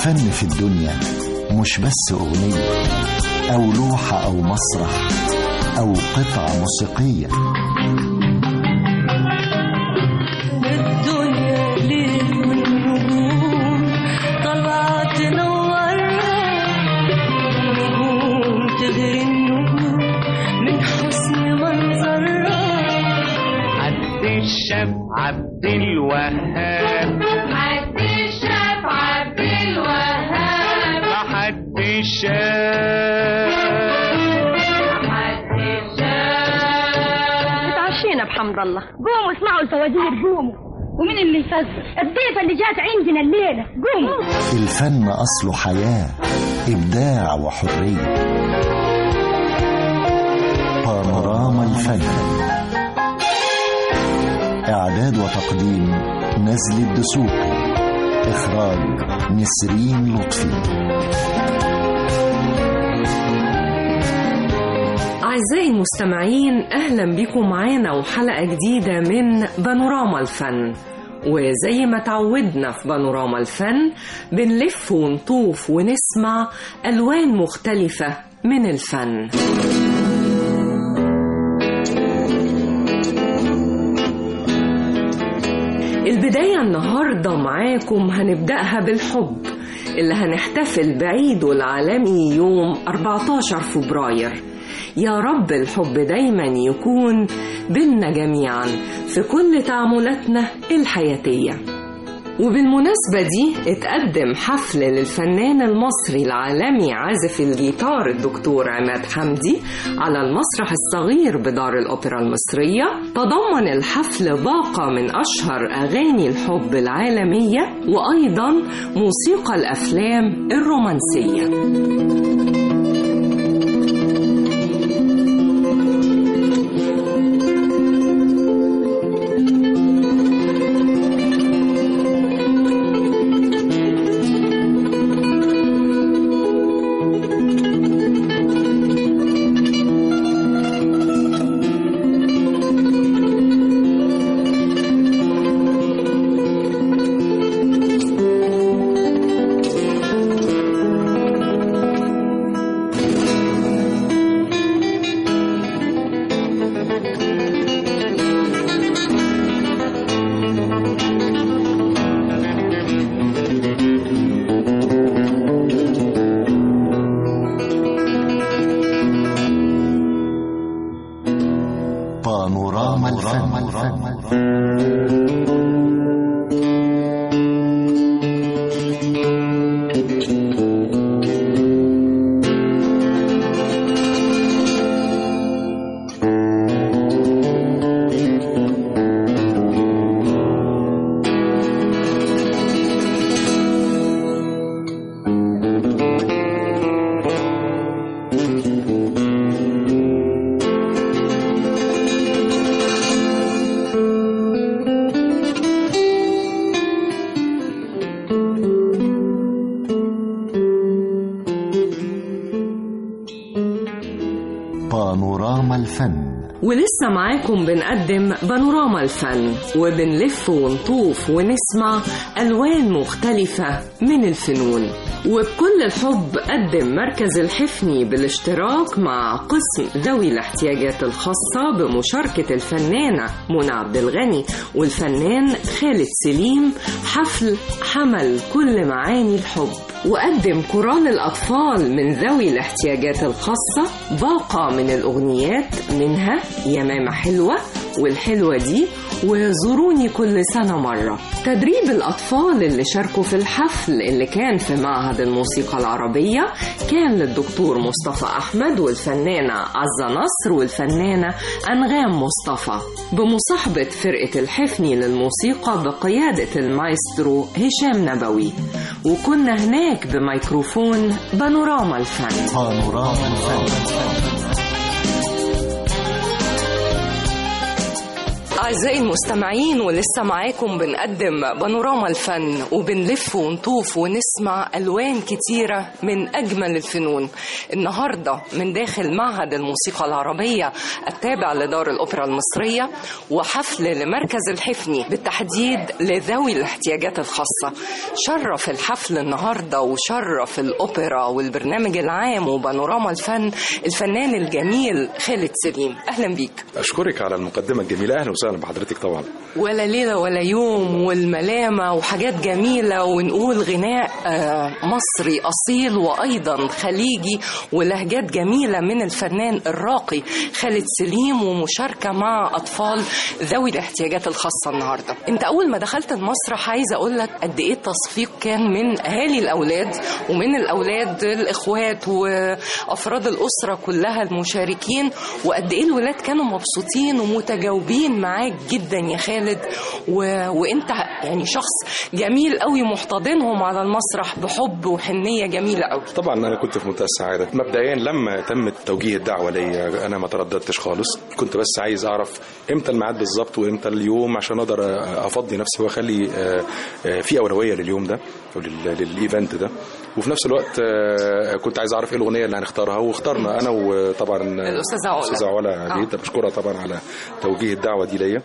الفن في الدنيا مش بس أغنية أو لوحة أو مسرح أو قطعة موسيقية الدنيا ليل والنجوم طالعة تنورنا النجوم تغري النجوم من حسن منظرها عبد الشاب عبد الوهاب عبد الشاف عبد الوهاب حد الشاب عبد الشاف اتعشينا بحمد الله قوموا اسمعوا الفوازير قوموا ومين اللي يفزر الضيفة اللي جات عندنا الليلة قوموا الفن أصله حياة إبداع وحرية بانوراما الفن إعداد وتقديم نزل الدسوقي إخراج نسرين لطفي أعزائي المستمعين أهلا بكم معانا وحلقة جديدة من بانوراما الفن وزي ما تعودنا في بانوراما الفن بنلف ونطوف ونسمع ألوان مختلفة من الفن البداية النهاردة معاكم هنبدأها بالحب اللي هنحتفل بعيده العالمي يوم 14 فبراير يا رب الحب دايما يكون بينا جميعا في كل تعاملاتنا الحياتية وبالمناسبة دي اتقدم حفل للفنان المصري العالمي عازف الجيتار الدكتور عماد حمدي على المسرح الصغير بدار الأوبرا المصرية تضمن الحفل باقة من أشهر أغاني الحب العالمية وأيضا موسيقى الأفلام الرومانسية بانوراما الفن بانوراما الفن ولسه معاكم بنقدم بانوراما الفن وبنلف ونطوف ونسمع ألوان مختلفة من الفنون وبكل الحب قدم مركز الحفني بالاشتراك مع قسم ذوي الاحتياجات الخاصة بمشاركة الفنانة منى عبد الغني والفنان خالد سليم حفل حمل كل معاني الحب وقدم كورال الأطفال من ذوي الاحتياجات الخاصة باقة من الأغنيات منها يمامة حلوة والحلوة دي وزوروني كل سنة مرة تدريب الأطفال اللي شاركوا في الحفل اللي كان في معهد الموسيقى العربية كان للدكتور مصطفى أحمد والفنانة عزة نصر والفنانة أنغام مصطفى بمصاحبة فرقة الحفني للموسيقى بقيادة المايسترو هشام نبوي وكنا هناك بميكروفون بانوراما الفن بانوراما الفن أعزائي المستمعين ولسه معاكم بنقدم بانوراما الفن وبنلف ونطوف ونسمع ألوان كتيرة من أجمل الفنون النهاردة من داخل معهد الموسيقى العربية التابع لدار الأوبرا المصرية وحفل لمركز الحفني بالتحديد لذوي الاحتياجات الخاصة شرف الحفل النهاردة وشرف الأوبرا والبرنامج العام وبانوراما الفن الفنان الجميل خالد سليم أهلا بيك اشكرك على المقدمه الجميله اهلا وسهلا بحضرتك طبعا ولا ليلة ولا يوم والملامة وحاجات جميلة ونقول غناء آه، مصري أصيل وأيضا خليجي ولهجات جميلة من الفنان الراقي خالد سليم ومشاركة مع أطفال ذوي الاحتياجات الخاصة النهاردة أنت أول ما دخلت المسرح عايزة أقول لك قد إيه التصفيق كان من أهالي الأولاد ومن الأولاد الإخوات وأفراد الأسرة كلها المشاركين وقد إيه الولاد كانوا مبسوطين ومتجاوبين معاك جدا يا خالد و... وانت يعني شخص جميل قوي محتضنهم على المسرح بحب وحنيه جميله قوي طبعا انا كنت في منتهى السعاده مبدئيا لما تم توجيه الدعوه ليا انا ما ترددتش خالص كنت بس عايز اعرف امتى الميعاد بالظبط وامتى اليوم عشان اقدر افضي نفسي واخلي آه، آه، في اولويه لليوم ده او لل- للايفنت ده وفي نفس الوقت آه، كنت عايز اعرف ايه الاغنيه اللي هنختارها واخترنا انا وطبعا الأستاذة علا. الاستاذه علا آه. عيد بشكرها طبعا على توجيه الدعوه دي ليا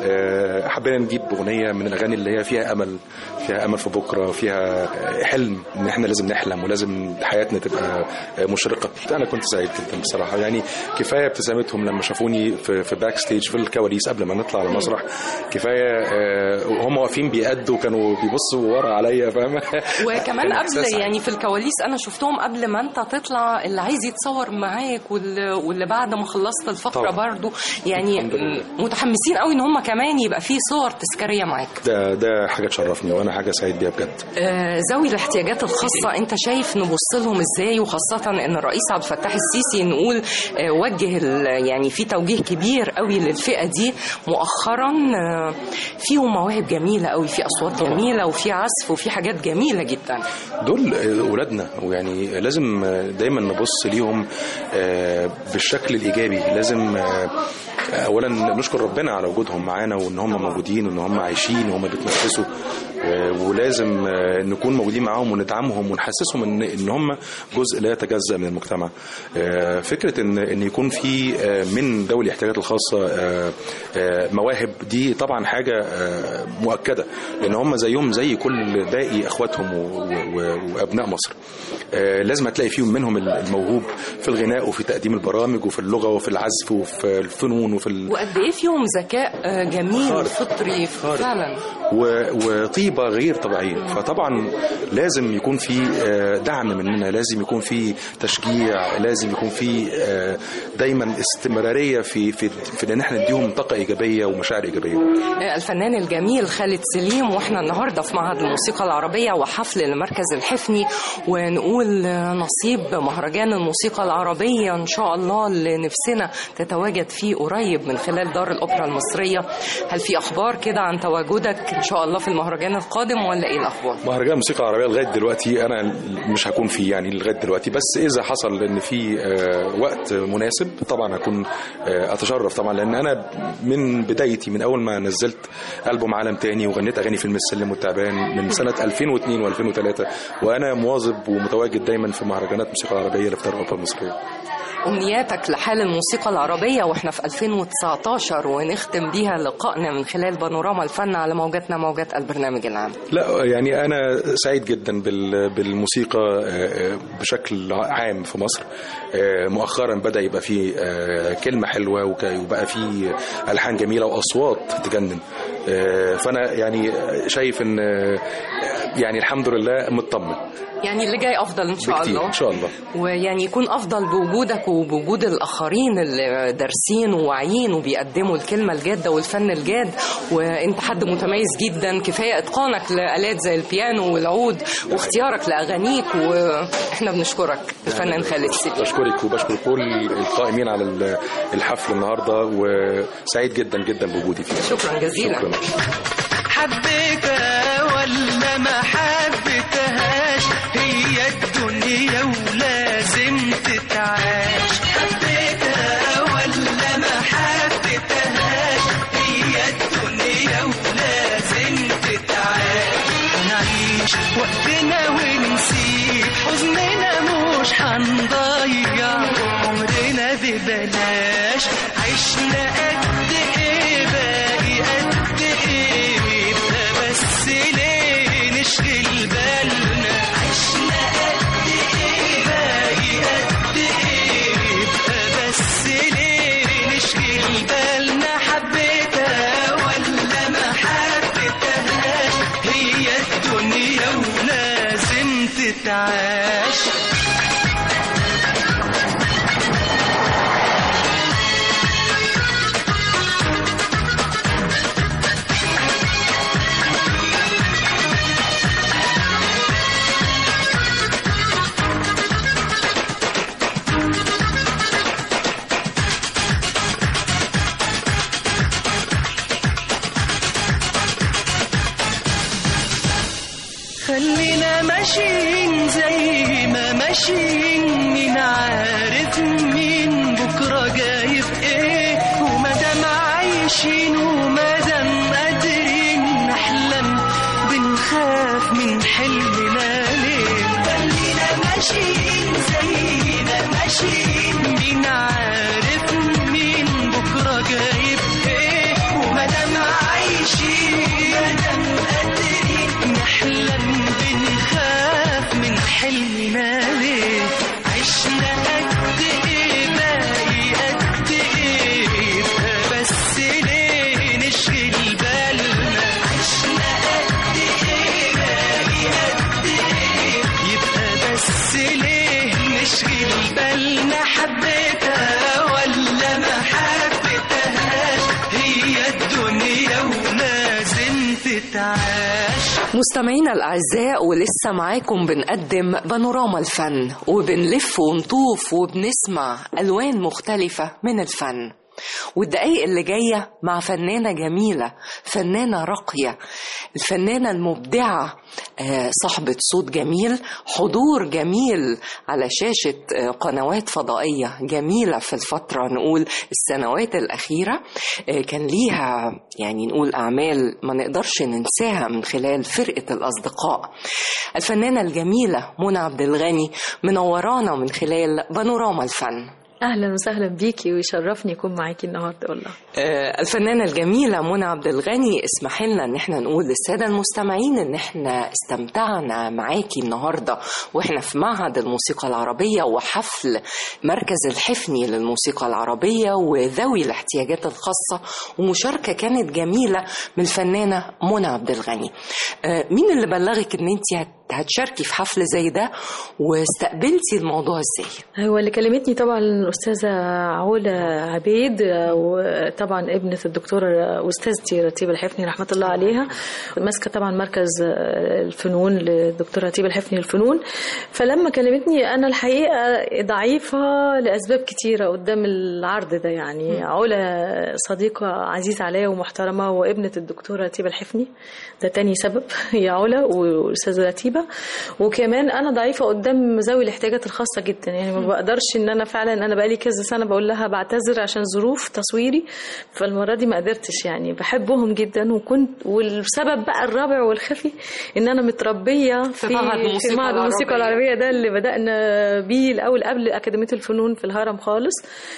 آه، حبينا نجيب اغنيه من الاغاني اللي هي فيها امل فيها امل في بكره فيها حلم ان احنا لازم نحلم ولازم حياتنا تبقى مشرقه انا كنت سعيد جدا بصراحه يعني كفايه ابتسامتهم لما شافوني في في باك ستيج في الكواليس قبل ما نطلع على المسرح كفايه آه، وهم واقفين بيأدوا كانوا بيبصوا ورا عليا فاهمه وكمان كان إحساس قبل يعني في الكواليس انا شفتهم قبل ما انت تطلع اللي عايز يتصور معاك واللي, واللي بعد ما خلصت الفقره طبعا. برضو يعني الحمد لله. متحمسين قوي ان هم كمان يبقى في صور تذكاريه معاك ده ده حاجه تشرفني وانا حاجه سعيد بيها بجد آه، ذوي الاحتياجات الخاصة أنت شايف نبص لهم إزاي وخاصة أن الرئيس عبد الفتاح السيسي نقول آه، وجه ال- يعني في توجيه كبير قوي للفئة دي مؤخرا آه، فيهم مواهب جميلة قوي في أصوات جميلة وفي عزف وفي حاجات جميلة جدا دول اولادنا ويعني لازم دايما نبص ليهم آه، بالشكل الايجابي لازم آه، اولا نشكر ربنا على وجودهم معانا وان هم موجودين وان هم عايشين وهم بيتنفسوا آه، ولازم آه، نكون موجودين معاهم وندعمهم ونحسسهم ان ان هم جزء لا يتجزا من المجتمع آه، فكره ان ان يكون في آه، من ذوي الاحتياجات الخاصه آه، آه، مواهب دي طبعا حاجه آه، مؤكده لان هم زيهم زي كل باقي اخواتهم و- و- وابناء مصر آه، لازم هتلاقي فيهم منهم الموهوب في الغناء وفي تقديم البرامج وفي اللغه وفي العزف وفي الفنون وفي ال... وقد إيه فيهم ذكاء آه، جميل خارق. فطري خارق. فعلا و- وطيبه غير طبيعيه فطبعا لازم يكون في آه، دعم مننا لازم يكون في تشجيع لازم يكون في آه، دايما استمراريه في في في ان احنا نديهم طاقه ايجابيه ومشاعر ايجابيه الفنان الجميل خالد سليم واحنا النهارده في معهد الموسيقى العربيه وحفل لمركز الحفني ونقول نصيب مهرجان الموسيقى العربيه ان شاء الله اللي نفسنا تتواجد فيه قريب من خلال دار الاوبرا المصريه هل في اخبار كده عن تواجدك ان شاء الله في المهرجان القادم ولا ايه الاخبار مهرجان الموسيقى العربيه لغايه دلوقتي انا مش هكون فيه يعني لغايه دلوقتي بس اذا حصل ان في آه، وقت مناسب طبعا هكون آه، اتشرف طبعا لان انا من بدايتي من اول ما نزلت البوم عالم تاني وغنيت اغاني فيلم السلم والتعبان من سنه 2002 و2003 وانا مواظب ومتواجد دايما في مهرجانات الموسيقى العربيه اللي في دار الاوبرا المصريه أمنياتك لحال الموسيقى العربية وإحنا في 2019 ونختم بيها لقائنا من خلال بانوراما الفن على موجاتنا موجات البرنامج العام لا يعني انا سعيد جدا بال- بالموسيقى آه، آه، بشكل عام في مصر آه، مؤخرا بدا يبقى في آه، كلمه حلوه وك- وبقى في الحان جميله واصوات تجنن آه، فانا يعني شايف ان آه، يعني الحمد لله مطمن يعني اللي جاي أفضل إن شاء بكتير الله ان شاء الله ويعني يكون افضل بوجودك وبوجود الاخرين اللي دارسين وواعيين وبيقدموا الكلمه الجاده والفن الجاد وانت حد متميز جدا كفايه اتقانك لالات زي البيانو والعود واختيارك لاغانيك واحنا بنشكرك الفنان خالد سيدي بشكرك وبشكر كل القائمين على ال- الحفل النهارده وسعيد جدا جدا بوجودي فيه شكرا جزيلا شكرا حبيتها ولا ما حبيتهاش هي الدنيا ولازم تتعاش حبيتها ولا ما حبيتهاش هي نعيش وقتنا ونسيب حزننا مش هنضيع عمرنا ببلاش عشنا قد ايه باقي قد ايه يبقى بس ليه نشغل بالنا عشنا قد ايه باقي قد ايه يبقى بس ليه نشغل بالنا حبيتها ولا ما حبيتهاش هي الدنيا ولازم تتعاش خلينا ماشيين زي ما ماشيين مين عارف مين بكرة جايب ايه ومادام عايشين ومادام قادرين نحلم بنخاف من حلمنا ليه خلينا ماشيين زي ما ماشيين مين عارف مين بكرة جايب ايه ومادام عايشين مادام قادرين نحلم بنخاف من حلمنا ليه عشنا قد ايه باقي قد ايه يبقى بس ليه نشغل بالنا عشنا قد ايه باقي قد ايه يبقى بس ليه نشغل بالنا حبيتها ولا ما حبيتهاش هي الدنيا ولازم تتعاش مستمعينا الأعزاء ولسه معاكم بنقدم بانوراما الفن وبنلف ونطوف وبنسمع ألوان مختلفة من الفن والدقايق اللي جاية مع فنانة جميلة فنانة راقية الفنانة المبدعة آه، صاحبة صوت جميل حضور جميل على شاشة آه، قنوات فضائية جميلة في الفترة نقول السنوات الأخيرة آه، كان ليها يعني نقول أعمال ما نقدرش ننساها من خلال فرقة الأصدقاء الفنانة الجميلة منى عبد الغني منورانا من خلال بانوراما الفن اهلا وسهلا بيكي ويشرفني اكون معاكي النهارده والله آه، الفنانة الجميلة منى عبد الغني اسمح لنا ان احنا نقول للسادة المستمعين ان احنا استمتعنا معاكي النهاردة واحنا في معهد الموسيقى العربية وحفل مركز الحفني للموسيقى العربية وذوي الاحتياجات الخاصة ومشاركة كانت جميلة من الفنانة منى عبد الغني آه، مين اللي بلغك ان انت هت- هتشاركي في حفل زي ده واستقبلتي الموضوع ازاي هو اللي كلمتني طبعا الأستاذة علا عبيد وطبعا ابنة الدكتورة أستاذتي رتيبة الحفني رحمة الله عليها ماسكة طبعا مركز الفنون للدكتورة رتيبة الحفني للفنون فلما كلمتني أنا الحقيقة ضعيفة لأسباب كتيرة قدام العرض ده يعني علا صديقة عزيزة عليا ومحترمة وابنة الدكتورة رتيبة الحفني ده تاني سبب هي علا والأستاذة رتيبة وكمان أنا ضعيفة قدام ذوي الاحتياجات الخاصة جدا يعني ما بقدرش إن أنا فعلا أنا بقالي كذا سنة بقول لها بعتذر عشان ظروف تصويري فالمرة دي ما قدرتش يعني بحبهم جدا وكنت والسبب بقى الرابع والخفي إن أنا متربية في معهد الموسيقى في معهد الموسيقى العربية. العربية ده اللي بدأنا بيه الأول قبل أكاديمية الفنون في الهرم خالص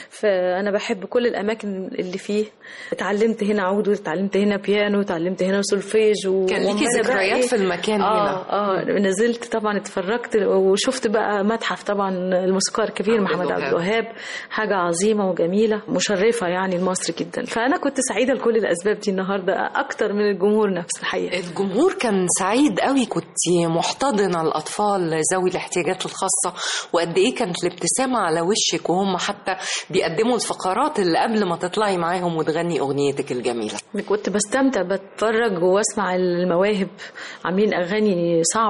فأنا بحب كل الأماكن اللي فيه اتعلمت هنا عود واتعلمت هنا بيانو واتعلمت هنا سولفيج و... كان ليكي وأما أنا بقى ذكريات إيه- في المكان آه هنا اه نزلت طبعا اتفرجت وشفت بقى متحف طبعا الموسيقار الكبير عبد محمد عبد الوهاب. الوهاب حاجة عظيمة وجميلة مشرفة يعني لمصر جدا فأنا كنت سعيدة لكل الأسباب دي النهاردة أكتر من الجمهور نفسه الحقيقة الجمهور كان سعيد قوي كنت محتضنة الأطفال ذوي الاحتياجات الخاصة وقد إيه كانت الابتسامة على وشك وهم حتى بيقدموا الفقرات اللي قبل ما تطلعي معاهم وتغني أغنيتك الجميلة كنت بستمتع بتفرج واسمع المواهب عاملين اغاني صعبه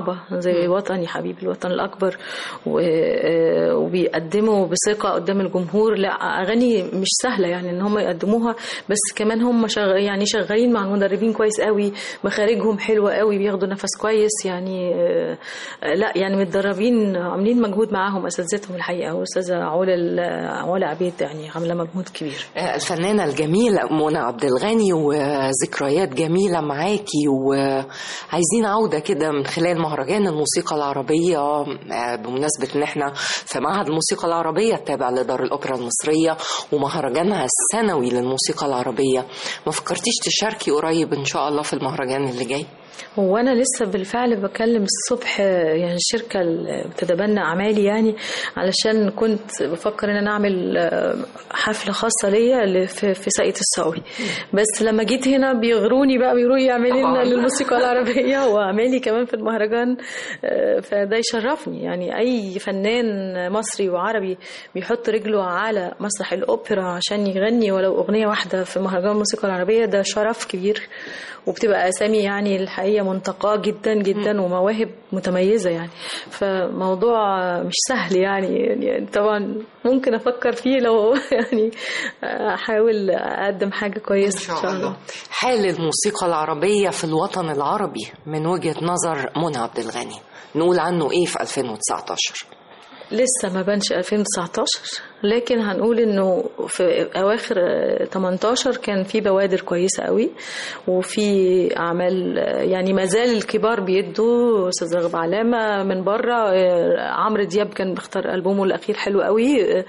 صعبة زي وطني حبيبي الوطن الأكبر و- آه، وبيقدموا بثقة قدام الجمهور لا أغاني مش سهلة يعني إن هم يقدموها بس كمان هم شغ... يعني شغالين مع المدربين كويس قوي مخارجهم حلوة قوي بياخدوا نفس كويس يعني آه، آه، لا يعني متدربين عاملين مجهود معاهم أساتذتهم الحقيقة وأستاذة علا ال- علا عبيد يعني عاملة مجهود كبير الفنانة الجميلة منى عبد الغني وذكريات جميلة معاكي وعايزين عودة كده من خلال مهرجان الموسيقى العربية آه، بمناسبة ان احنا في معهد الموسيقى العربية التابع لدار الأوبرا المصرية ومهرجانها السنوي للموسيقى العربية ما فكرتيش تشاركي قريب ان شاء الله في المهرجان اللي جاي هو انا لسه بالفعل بكلم الصبح يعني الشركه اللي بتتبنى اعمالي يعني علشان كنت بفكر ان انا اعمل آه، حفله خاصه ليا ل- في في ساقية الصاوي بس لما جيت هنا بيغروني بقى بيقولوا لي اعملي لنا طبعاً. للموسيقى العربيه واعمالي كمان في المهرجان آه، فده يشرفني يعني اي فنان مصري وعربي بيحط رجله على مسرح الاوبرا عشان يغني ولو اغنيه واحده في مهرجان الموسيقى العربيه ده شرف كبير وبتبقى اسامي يعني الحقيقه منتقاه جدا جدا ومواهب متميزه يعني فموضوع مش سهل يعني, يعني طبعا ممكن افكر فيه لو يعني احاول اقدم حاجه كويسه ان شاء الله حال الموسيقى العربية في الوطن العربي من وجهة نظر منى عبد الغني نقول عنه ايه في 2019 لسه ما بانش 2019 لكن هنقول انه في اواخر آه، 18 كان في بوادر كويسه قوي وفي اعمال آه، يعني ما زال الكبار بيدوا استاذ رغب علامه من بره آه، عمرو دياب كان بيختار البومه الاخير حلو قوي آه،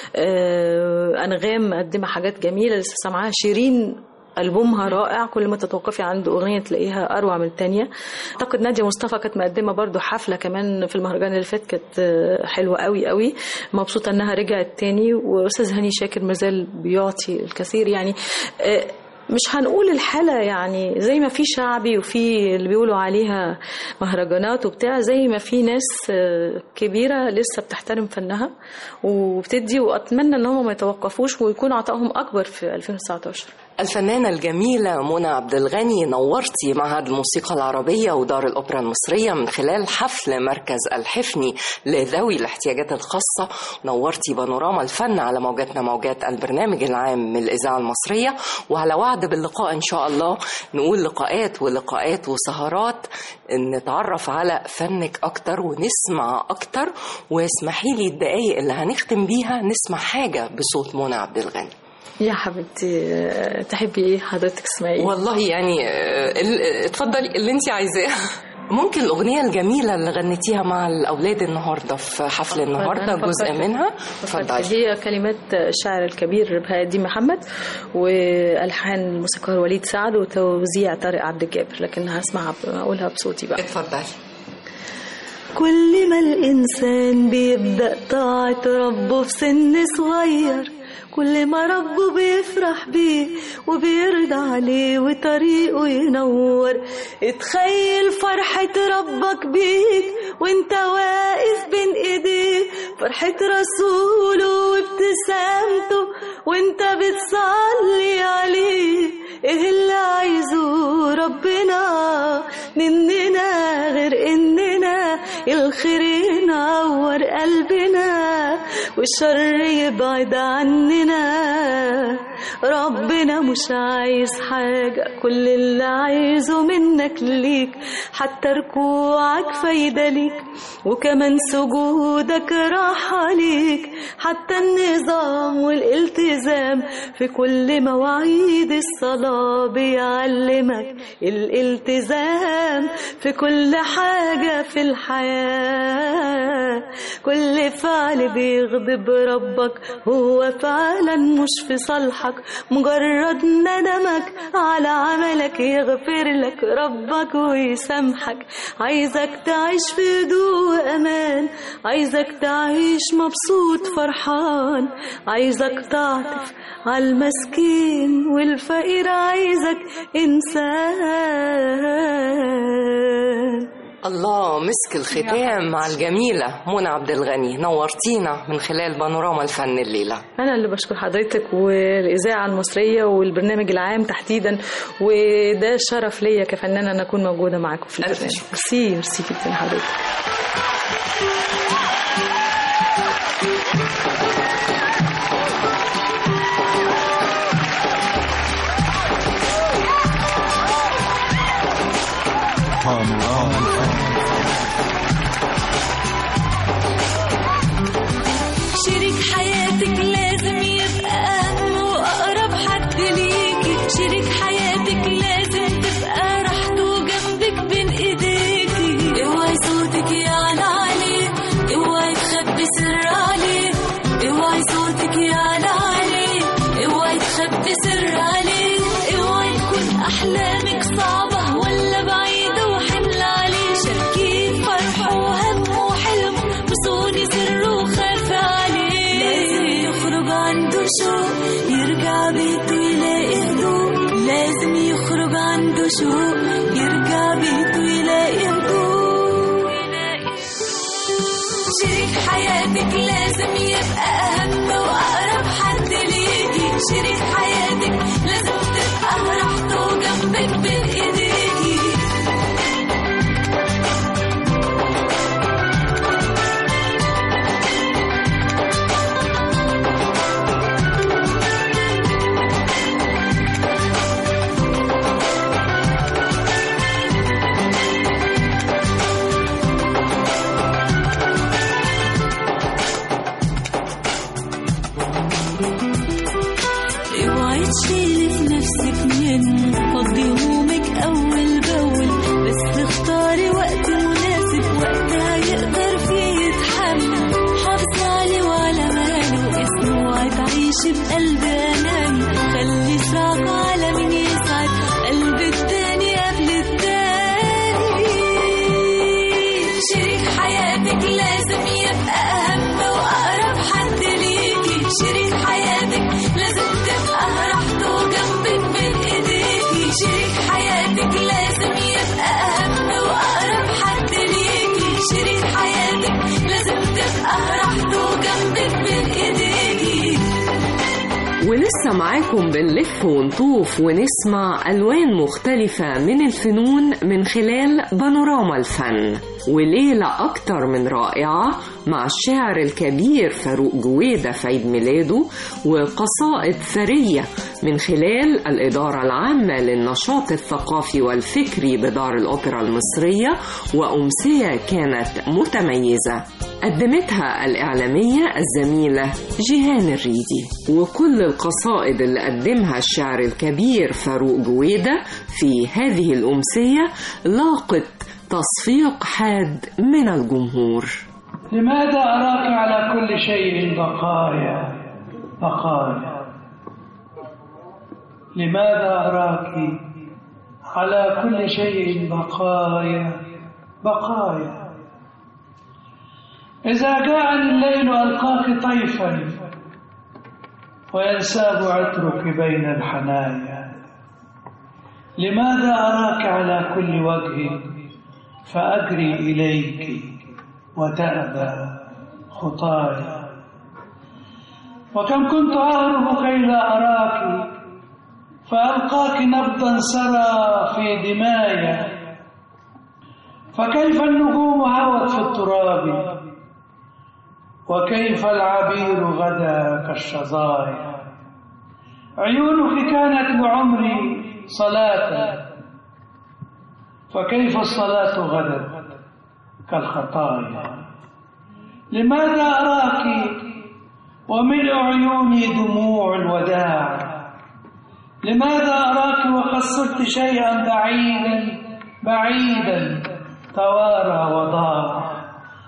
آه، انغام مقدمه حاجات جميله لسه سامعاها شيرين ألبومها رائع كل ما تتوقفي عند أغنية تلاقيها أروع من التانية أعتقد نادية مصطفى كانت مقدمة برضو حفلة كمان في المهرجان اللي فات كانت آه، حلوة قوي قوي مبسوطة إنها رجعت تاني وأستاذ هاني شاكر مازال بيعطي الكثير يعني آه، مش هنقول الحالة يعني زي ما في شعبي وفي اللي بيقولوا عليها مهرجانات وبتاع زي ما في ناس آه، كبيرة لسه بتحترم فنها وبتدي وأتمنى إن هم ما يتوقفوش ويكون عطائهم أكبر في 2019 الفنانة الجميلة منى عبد الغني نورتي معهد الموسيقى العربية ودار الأوبرا المصرية من خلال حفل مركز الحفني لذوي الاحتياجات الخاصة نورتي بانوراما الفن على موجاتنا موجات البرنامج العام من الإذاعة المصرية وعلى وعد باللقاء إن شاء الله نقول لقاءات ولقاءات وسهرات نتعرف على فنك أكتر ونسمع أكتر واسمحي لي الدقايق اللي هنختم بيها نسمع حاجة بصوت منى عبد الغني يا حبيبتي آه، تحبي ايه حضرتك تسمعي والله يعني آه، ال- آه، اتفضلي اللي انت عايزاه ممكن الأغنية الجميلة اللي غنيتيها مع الأولاد النهاردة في حفل النهاردة أنا جزء فكرت- منها فكرت اتفضلي هي كلمات الشاعر الكبير بهاء الدين محمد والحان الموسيقار وليد سعد وتوزيع طارق عبد الجابر لكن هسمع اقولها بصوتي بقى اتفضلي كل ما الإنسان بيبدأ طاعة ربه في سن صغير كل ما ربه بيفرح بيه وبيرضى عليه وطريقه ينور اتخيل فرحة ربك بيك وانت واقف بين ايديه فرحة رسوله وابتسامته وانت بتصلي عليه ايه اللي عايزه ربنا مننا غير اننا الخير ينور قلبنا والشر يبعد عننا ربنا مش عايز حاجة كل اللي عايزه منك ليك حتى ركوعك فايدة ليك وكمان سجودك راحة ليك حتى النظام والالتزام في كل مواعيد الصلاة بيعلمك الالتزام في كل حاجة في الحياة كل فعل بيغضب ربك هو فعلا مش في صالحك مجرد ندمك على عملك يغفر لك ربك ويسامحك عايزك تعيش في هدوء وأمان عايزك تعيش مبسوط فرحان عايزك تعطف على المسكين والفقير عايزك إنسان الله مسك الختام مع الجميلة منى عبد الغني نورتينا من خلال بانوراما الفن الليلة أنا اللي بشكر حضرتك والإذاعة المصرية والبرنامج العام تحديدا وده شرف ليا كفنانة أن أكون موجودة معاكم في البرنامج ميرسي ميرسي جدا حضرتك بانوراما الفن شريك حياتك لازم يبقى أهم وأقرب حد ليكي شريك حياتك لازم تبقى راحته جنبك بين إيديكي اوعي صوتك يعلى عليه اوعي تخبي سر عليه اوعي صوتك يعلى عليه اوعي تخبي سر عليه اوعي تكون أحلامك صعبة ولا بعيدة وحمل عليه شاركيه فرحه وهمه وحلمه وصوني سره وخاف عليه لازم يخرج عنده شوق يرجع بيته يلاقي هدوء لازم يخرج عنده شوق يرجع بيته يلاقي هدوء شريك حياتك لازم يبقى أهم وأقرب حد ليكي شريك حياتك لازم تبقى راحته جنبك بين إيديكي اوعي تشيلي في نفسك منه فضي همومك اول باول بس اختاري وقت مناسب وقتها يقدر فيه يتحمل حافظ عليه وعلى ماله اسمه اوعي تعيشي بقلب اناني خلي صعب على مين يسعد قلب التاني قبل التاني شريك حياتك لازم يبقى اهم واقرب حد ليكي شريك حياتك لازم تبقى راحته جنبك بين ايديكي شريك حياتك لازم يبقى اهم واقرب حد ليكي شريك حياتك لازم تبقى راحته جنبك بين ايديكي ولسه معاكم بنلف ونطوف ونسمع ألوان مختلفة من الفنون من خلال بانوراما الفن وليلة أكتر من رائعة مع الشاعر الكبير فاروق جويدة في عيد ميلاده وقصائد ثرية من خلال الإدارة العامة للنشاط الثقافي والفكري بدار الأوبرا المصرية وأمسية كانت متميزة قدمتها الإعلامية الزميلة جيهان الريدي وكل القصائد اللي قدمها الشاعر الكبير فاروق جويدة في هذه الأمسية لاقت تصفيق حاد من الجمهور لماذا أراك على كل شيء بقايا بقايا لماذا أراك على كل شيء بقايا بقايا إذا جاءني الليل ألقاك طيفا وينساب عطرك بين الحنايا لماذا أراك على كل وجه فأجري إليك وتأبى خطايا وكم كنت أهرب كي لا أراك فألقاك نبضا سرى في دمايا فكيف النجوم هوت في التراب وكيف العبير غدا كالشظايا عيونك كانت لعمري صلاة فكيف الصلاة غدا كالخطايا لماذا أراك وملء عيوني دموع الوداع لماذا أراك وقد صرت شيئا بعيدا بعيدا توارى وضاع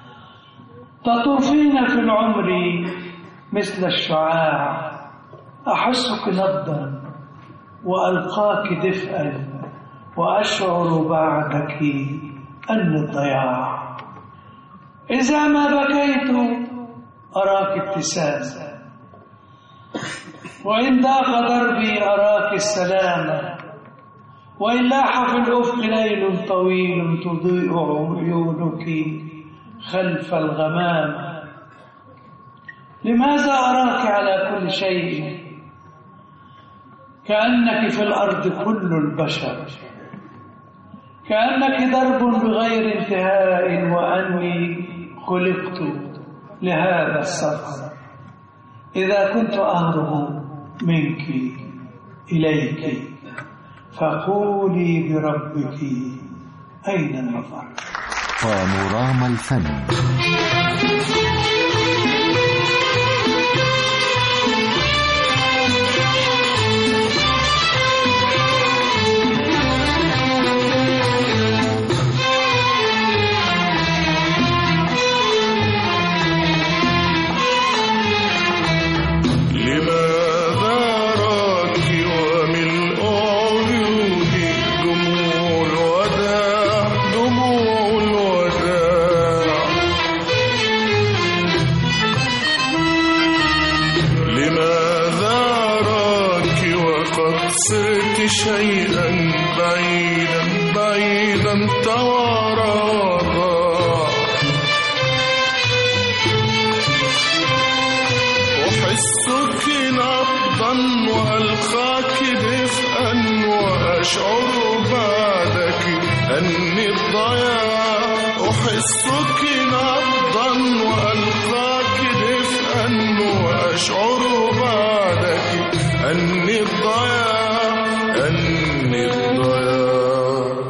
تطوفين في العمر مثل الشعاع أحسك نبضا وألقاك دفئا وأشعر بعدك أن الضياع إذا ما بكيت أراك ابتسامة وإن ضاق دربي أراك السلامة وإن لاح في الأفق ليل طويل تضيء عيونك خلف الغمام لماذا أراك على كل شيء كأنك في الأرض كل البشر كأنك درب بغير انتهاء وأني خلقت لهذا السفر إذا كنت أهرب منك إليك فقولي بربك أين المفر بانوراما الفن لماذا راك وملء عيوني دموع الوداع دموع الوداع لماذا راك وقد صرت شيئا بعيدا بعيدا توارى وضاع أحسك نبضا وألقاك دفئا وأشعر بعدك أني الضياع أحسك نبضا وألقاك دفئا وأشعر بعدك أني الضياع أني الضياع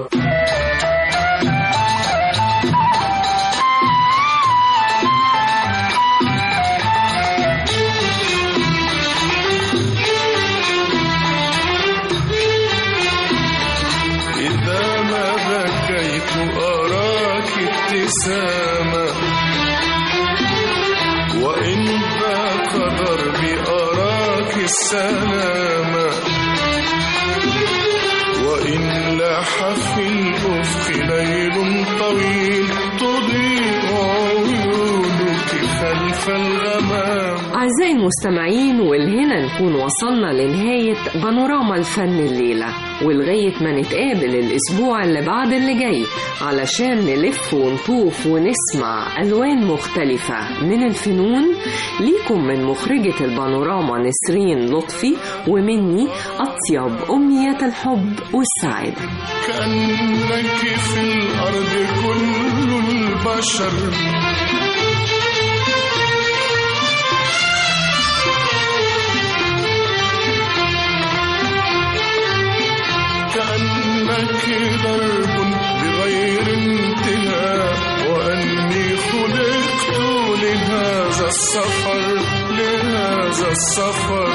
إذا ما بكيت أراك ابتسامة وإن ضاق دربي أراك السلامة وإن لاح في الأفق ليل طويل تضيء عيونك خلف الغمام أعزائي المستمعين والهنا نكون وصلنا لنهاية بانوراما الفن الليلة ولغاية ما نتقابل الأسبوع اللي بعد اللي جاي علشان نلف ونطوف ونسمع ألوان مختلفة من الفنون ليكم من مخرجة البانوراما نسرين لطفي ومني أطيب أمنية الحب والسعادة كأنك في الأرض كل البشر كأنك درب بغير انتهاء وأني خلقت لهذا السفر لهذا السفر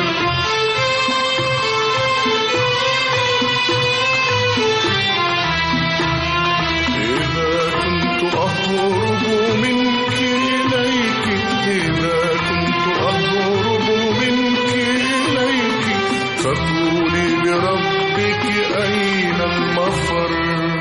إذا كنت أهرب منك إليك إذا كنت أهرب منك إليك فقولي بربك أين المفر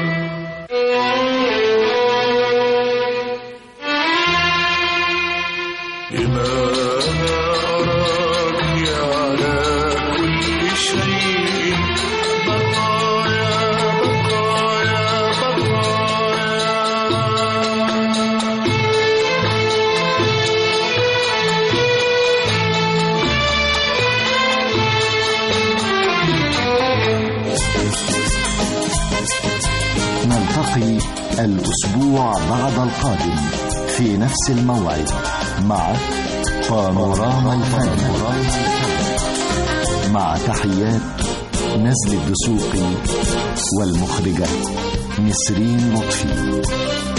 لماذا أراك على كل شيء بقايا بقايا بقايا نلتقي الأسبوع بعد القادم في نفس الموعد مع بانوراما الفن مع تحيات نزل الدسوقي والمخرجة نسرين لطفي